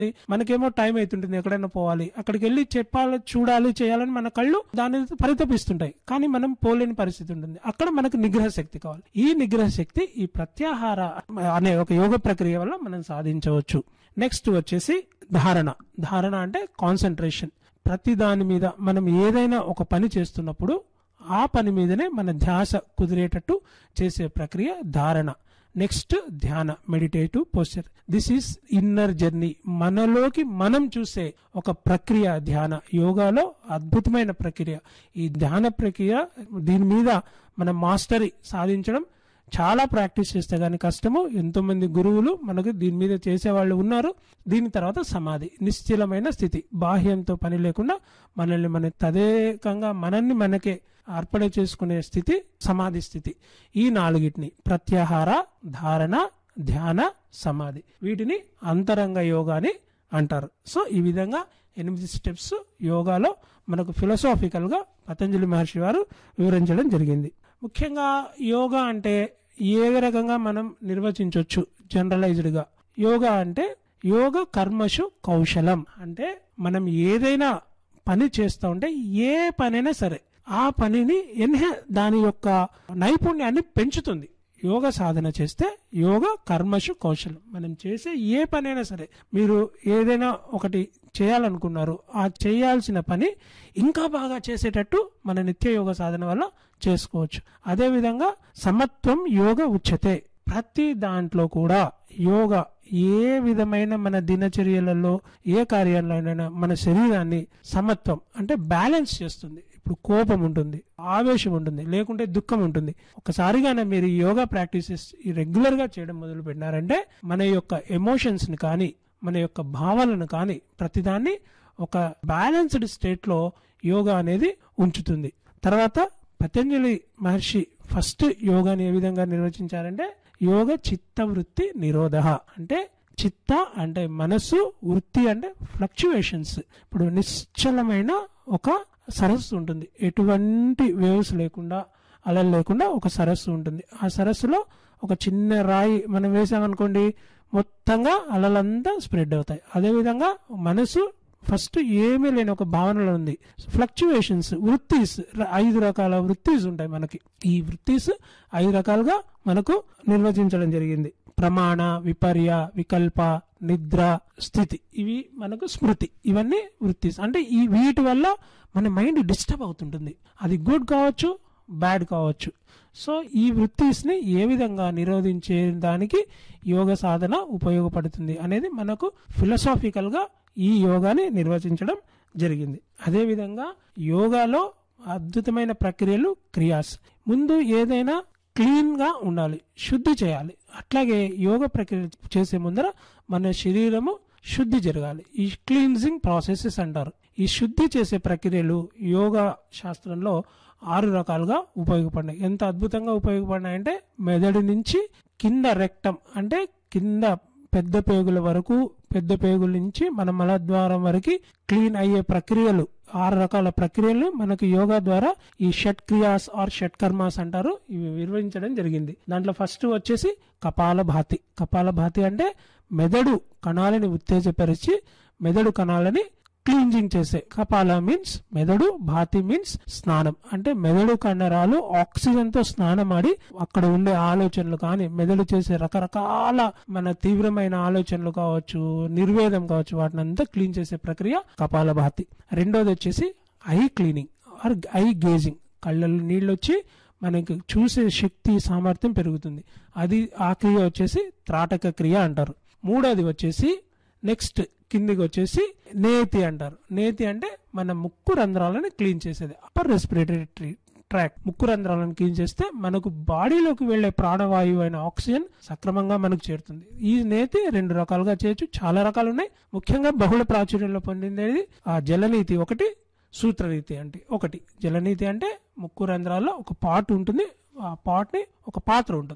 మనకేమో టైం అవుతుంటుంది ఎక్కడైనా పోవాలి అక్కడికి వెళ్ళి చెప్పాలి చూడాలి చేయాలని మన కళ్ళు దాని పరితపిస్తుంటాయి కానీ మనం పోలేని పరిస్థితి ఉంటుంది అక్కడ మనకు నిగ్రహ శక్తి కావాలి ఈ నిగ్రహ శక్తి ఈ ప్రత్యాహార అనే ఒక యోగ ప్రక్రియ వల్ల మనం సాధించవచ్చు నెక్స్ట్ వచ్చేసి ధారణ ధారణ అంటే కాన్సన్ట్రేషన్ ప్రతి దాని మీద మనం ఏదైనా ఒక పని చేస్తున్నప్పుడు ఆ పని మీదనే మన ధ్యాస కుదిరేటట్టు చేసే ప్రక్రియ ధారణ నెక్స్ట్ ధ్యాన meditative posture this is inner journey మనలోకి మనం చూసే ఒక ప్రక్రియ ధ్యాన యోగాలో అద్భుతమైన ప్రక్రియ ఈ ధ్యాన ప్రక్రియ దీని మీద మన మాస్టరీ సాధించడం చాలా ప్రాక్టీస్ చేస్తే గానీ కష్టము ఎంతో మంది గురువులు మనకు దీని మీద చేసేవాళ్ళు ఉన్నారు దీని తర్వాత సమాధి నిశ్చలమైన స్థితి బాహ్యంతో పని లేకుండా మనల్ని మన తదేకంగా మనల్ని మనకే అర్పణ చేసుకునే స్థితి సమాధి స్థితి ఈ నాలుగిటిని ప్రత్యాహార ధారణ ధ్యాన సమాధి వీటిని అంతరంగ యోగా అని అంటారు సో ఈ విధంగా ఎనిమిది స్టెప్స్ యోగాలో మనకు ఫిలసాఫికల్ గా పతంజలి మహర్షి వారు వివరించడం జరిగింది ముఖ్యంగా యోగా అంటే ఏ రకంగా మనం నిర్వచించవచ్చు జనరలైజ్డ్ గా యోగా అంటే యోగ కర్మషు కౌశలం అంటే మనం ఏదైనా పని చేస్తూ ఉంటే ఏ పనైనా సరే ఆ పనిని ఎన్హే దాని యొక్క నైపుణ్యాన్ని పెంచుతుంది యోగ సాధన చేస్తే యోగ కర్మషు కౌశలం మనం చేసే ఏ పనైనా సరే మీరు ఏదైనా ఒకటి చేయాలనుకున్నారు ఆ చేయాల్సిన పని ఇంకా బాగా చేసేటట్టు మన నిత్య యోగ సాధన వల్ల చేసుకోవచ్చు అదేవిధంగా సమత్వం యోగ ఉచ్యతే ప్రతి దాంట్లో కూడా యోగ ఏ విధమైన మన దినచర్యలలో ఏ కార్యాలైనా మన శరీరాన్ని సమత్వం అంటే బ్యాలెన్స్ చేస్తుంది ఇప్పుడు కోపం ఉంటుంది ఆవేశం ఉంటుంది లేకుంటే దుఃఖం ఉంటుంది ఒకసారిగానే మీరు ఈ యోగా ప్రాక్టీసెస్ రెగ్యులర్ గా చేయడం మొదలు పెట్టినారంటే మన యొక్క ఎమోషన్స్ ని కానీ మన యొక్క భావాలను కానీ ప్రతిదాన్ని ఒక బ్యాలెన్స్డ్ స్టేట్ లో యోగా అనేది ఉంచుతుంది తర్వాత పతంజలి మహర్షి ఫస్ట్ యోగాని ఏ విధంగా నిర్వచించారంటే యోగ చిత్త వృత్తి నిరోధ అంటే చిత్త అంటే మనసు వృత్తి అంటే ఫ్లక్చువేషన్స్ ఇప్పుడు నిశ్చలమైన ఒక సరస్సు ఉంటుంది ఎటువంటి వేవ్స్ లేకుండా అలలు లేకుండా ఒక సరస్సు ఉంటుంది ఆ సరస్సులో ఒక చిన్న రాయి మనం వేసామనుకోండి మొత్తంగా అలలంతా స్ప్రెడ్ అవుతాయి అదేవిధంగా మనసు ఫస్ట్ ఏమీ లేని ఒక భావనలో ఉంది ఫ్లక్చువేషన్స్ వృత్తిస్ ఐదు రకాల వృత్తిస్ ఉంటాయి మనకి ఈ వృత్తిస్ ఐదు రకాలుగా మనకు నిర్వచించడం జరిగింది ప్రమాణ విపర్య వికల్ప నిద్ర స్థితి ఇవి మనకు స్మృతి ఇవన్నీ వృత్తిస్ అంటే ఈ వీటి వల్ల మన మైండ్ డిస్టర్బ్ అవుతుంటుంది అది గుడ్ కావచ్చు బ్యాడ్ కావచ్చు సో ఈ వృత్తిస్ ని ఏ విధంగా నిరోధించే దానికి యోగ సాధన ఉపయోగపడుతుంది అనేది మనకు ఫిలసాఫికల్ గా ఈ యోగాని నిర్వచించడం జరిగింది అదేవిధంగా యోగాలో అద్భుతమైన ప్రక్రియలు క్రియాస్ ముందు ఏదైనా క్లీన్ గా ఉండాలి శుద్ధి చేయాలి అట్లాగే యోగ ప్రక్రియ చేసే ముందర మన శరీరము శుద్ధి జరగాలి ఈ క్లీన్జింగ్ ప్రాసెసెస్ అంటారు ఈ శుద్ధి చేసే ప్రక్రియలు యోగా శాస్త్రంలో ఆరు రకాలుగా ఉపయోగపడినాయి ఎంత అద్భుతంగా ఉపయోగపడినాయంటే మెదడు నుంచి కింద రెక్టం అంటే కింద పెద్ద పేగుల వరకు పెద్ద పేగుల నుంచి మన మలద్వారం వరకు క్లీన్ అయ్యే ప్రక్రియలు ఆరు రకాల ప్రక్రియలు మనకు యోగా ద్వారా ఈ షట్ క్రియాస్ ఆర్ షట్ కర్మాస్ అంటారు ఇవి నిర్వహించడం జరిగింది దాంట్లో ఫస్ట్ వచ్చేసి కపాల భాతి కపాల భాతి అంటే మెదడు కణాలని ఉత్తేజపరిచి మెదడు కణాలని క్లీన్జింగ్ చేసే కపాల మీన్స్ మెదడు భాతి మీన్స్ స్నానం అంటే మెదడు కండరాలు ఆక్సిజన్ తో స్నానం ఆడి అక్కడ ఉండే ఆలోచనలు కానీ మెదడు చేసే రకరకాల మన తీవ్రమైన ఆలోచనలు కావచ్చు నిర్వేదం కావచ్చు వాటిని అంతా క్లీన్ చేసే ప్రక్రియ కపాల భాతి రెండోది వచ్చేసి eye cleaning or eye gazing కళ్ళల్లో నీళ్ళు వచ్చి మనకి చూసే శక్తి సామర్థ్యం పెరుగుతుంది అది ఆ క్రియ వచ్చేసి త్రాటక క్రియ అంటారు మూడోది వచ్చేసి నెక్స్ట్ కిందికి వచ్చేసి నేతి అంటారు నేతి అంటే మన ముక్కు రంధ్రాలను క్లీన్ చేసేది అప్పర్ రెస్పిరేటరీ ట్రాక్ ముక్కు రంధ్రాలను క్లీన్ చేస్తే మనకు బాడీలోకి వెళ్లే ప్రాణవాయువు అయిన ఆక్సిజన్ సక్రమంగా మనకు చేరుతుంది ఈ నేతి రెండు రకాలుగా చేయొచ్చు చాలా రకాలు ఉన్నాయి ముఖ్యంగా బహుళ ప్రాచుర్యంలో పొందిందేది ఆ జలనీతి ఒకటి సూత్రనీతి అంటే ఒకటి జలనీతి అంటే ముక్కు రంధ్రాల్లో ఒక పాట్ ఉంటుంది ఆ పాట్ ని ఒక పాత్ర ఉంటుంది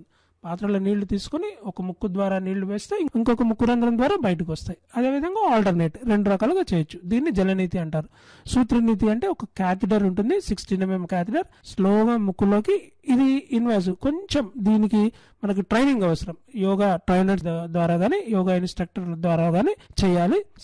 పాత్రలో నీళ్లు తీసుకుని ఒక ముక్కు ద్వారా నీళ్లు వేస్తే ఇంకొక ముక్కు రంధ్రం ద్వారా బయటకు వస్తాయి అదేవిధంగా ఆల్టర్నేట్ రెండు రకాలుగా చేయొచ్చు దీన్ని జలనీతి అంటారు సూత్రనీతి అంటే ఒక క్యాథిటర్ ఉంటుంది సిక్స్టీన్ ఎంఎం క్యాథిటర్ స్లోగా ముక్కులోకి ఇది ఇన్వాజివ్ కొంచెం దీనికి మనకి ట్రైనింగ్ అవసరం యోగా ట్రైనర్ ద్వారా కానీ యోగా ఇన్స్ట్రక్టర్ ద్వారా కానీ చేయాలి